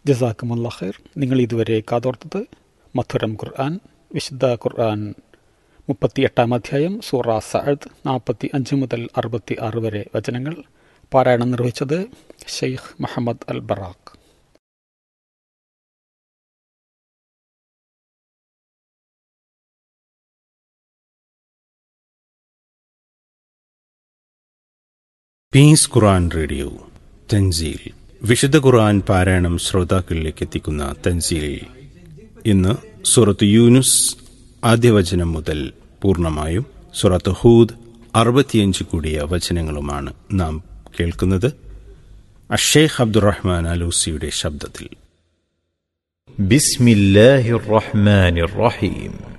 ജസാക്കുമുല്ല ഖൈർ നിങ്ങൾ ഇതുവരെ കാതോർത്തത് മധുരം ഖുർആൻ വിശുദ്ധ ഖുർആൻ മുപ്പത്തി എട്ടാം അധ്യായം സൂറ സഅദ് നാൽപ്പത്തി അഞ്ച് മുതൽ അറുപത്തി ആറ് വരെ വചനങ്ങൾ പാരായണം നിർവഹിച്ചത് Sheikh Muhammad al Barak peace Quran radio തൻസീൽ വിശുദ്ധ ഖുർആൻ പാരായണം ശ്രോതാക്കളിലേക്ക് എത്തിക്കുന്ന തൻസീൽ ഇന്ന് സുറത്ത് യൂനുസ് ആദ്യവചനം മുതൽ പൂർണ്ണമായും സുറത്ത് ഹൂദ് അറുപത്തിയഞ്ച് കൂടിയ വചനങ്ങളുമാണ് നാം കേൾക്കുന്നത് അഷേഖ് അബ്ദുറഹ്മാൻ അലൂസിയുടെ ശബ്ദത്തിൽ بسم الله الرحمن الرحيم